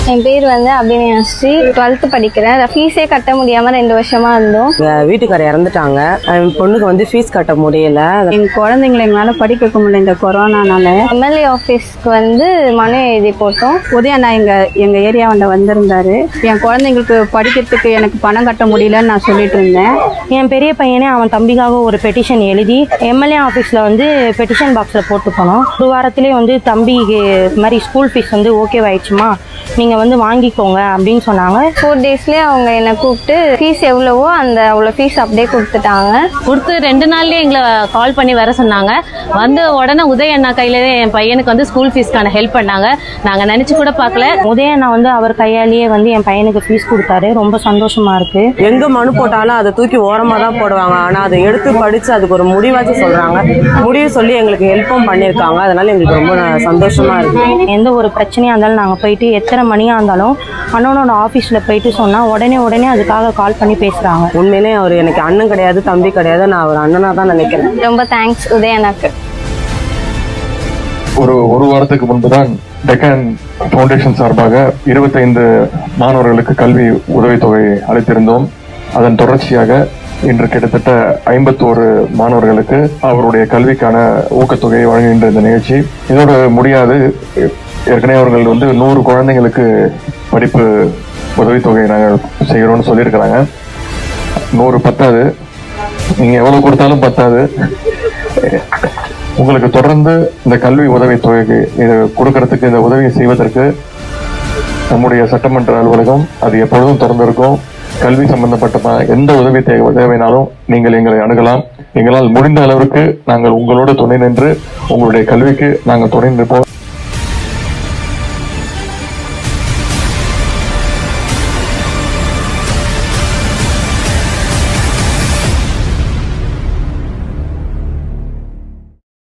என் பேர் வந்து அபிநயா ஸ்ரீ டுவெல்த்து படிக்கிறேன் ஃபீஸே கட்ட முடியாம ரெண்டு வருஷமா இருந்தோம் எங்க வீட்டுக்காரர் இறந்துட்டாங்க என் பொண்ணுக்கு வந்து ஃபீஸ் கட்ட முடியல எங்க குழந்தைங்களை எங்களால் படிக்க வைக்க முடியல இந்த கொரோனானால எம்எல்ஏ ஆஃபீஸ்க்கு வந்து மனு எழுதி போட்டோம் உதயண்ணா எங்க எங்க ஏரியாவில் வந்திருந்தாரு என் குழந்தைங்களுக்கு படிக்கிறதுக்கு எனக்கு பணம் கட்ட முடியலன்னு நான் சொல்லிட்டு இருந்தேன் என் பெரிய பையனே அவன் தம்பிக்காக ஒரு பெட்டிஷன் எழுதி எம்எல்ஏ ஆஃபீஸில் வந்து பெட்டிஷன் பாக்ஸில் போட்டு போனோம் ஒரு வாரத்திலே வந்து தம்பிக்கு இது மாதிரி ஸ்கூல் ஃபீஸ் வந்து ஓகேவாயிடுச்சுமா நீங்கள் வந்து வாங்கிக்கோங்க அப்படின்னு சொன்னாங்க ஃபோர் டேஸ்லேயே அவங்க என்னை கூப்பிட்டு ஃபீஸ் எவ்வளவோ அந்த அவ்வளோ ஃபீஸ் அப்படியே கொடுத்துட்டாங்க கொடுத்து ரெண்டு நாள்லயே எங்களை கால் பண்ணி வர சொன்னாங்க வந்து உடனே உதய அண்ணா கையிலே என் பையனுக்கு வந்து ஸ்கூல் ஃபீஸ்க்கான ஹெல்ப் பண்ணாங்க நாங்க நினைச்சு கூட பார்க்கல உதயண்ணா வந்து அவர் கையாலேயே வந்து என் பையனுக்கு ஃபீஸ் கொடுத்தாரு ரொம்ப சந்தோஷமா இருக்கு எங்க மனு போட்டாலும் அதை தூக்கி ஓரமா தான் போடுவாங்க ஆனா அதை எடுத்து படிச்சு அதுக்கு ஒரு முடிவாச்சு சொல்றாங்க முடிவு சொல்லி எங்களுக்கு ஹெல்ப்பும் பண்ணியிருக்காங்க அதனால எங்களுக்கு ரொம்ப ந- சந்தோஷமா இருக்கு எந்த ஒரு பிரச்சனையாக இருந்தாலும் நாங்கள் போயிட்டு எத்தனை மணியாக இருந்தாலும் அண்ணனோட ஆஃபீஸில் போயிட்டு சொன்னால் உடனே உடனே அதுக்காக கால் பண்ணி பேசுகிறாங்க உண்மையிலே அவர் எனக்கு அண்ணன் கிடையாது தம்பி கிடையாது நான் அவர் அண்ணனா தான் நினைக்கிறேன் ரொம்ப தேங்க்ஸ் உதயனாக்கு ஒரு ஒரு வாரத்துக்கு முன்புதான் டெக்கான் ஃபவுண்டேஷன் சார்பாக இருபத்தைந்து மாணவர்களுக்கு கல்வி உதவித்தொகை அளித்திருந்தோம் அதன் தொடர்ச்சியாக இன்று கிட்டத்தட்ட ஐம்பத்தோரு மாணவர்களுக்கு அவருடைய கல்விக்கான ஊக்கத்தொகையை வழங்குகின்ற இந்த நிகழ்ச்சி இதோடு முடியாது ஏற்கனவே அவர்கள் வந்து நூறு குழந்தைங்களுக்கு படிப்பு உதவித்தொகை நாங்கள் செய்கிறோம்னு சொல்லியிருக்கிறாங்க நூறு பத்தாது நீங்க எவ்வளவு கொடுத்தாலும் பத்தாது உங்களுக்கு தொடர்ந்து இந்த கல்வி உதவி தொகைக்கு இது கொடுக்கறதுக்கு இந்த உதவியை செய்வதற்கு நம்முடைய சட்டமன்ற அலுவலகம் அது எப்பொழுதும் திறந்திருக்கும் கல்வி சம்பந்தப்பட்ட ப- எந்த உதவி தேவை தேவைனாலும் நீங்கள் எங்களை அணுகலாம் எங்களால் முடிந்த அளவுக்கு நாங்கள் உங்களோடு துணை நின்று உங்களுடைய கல்விக்கு நாங்கள் துணை நிற்போம்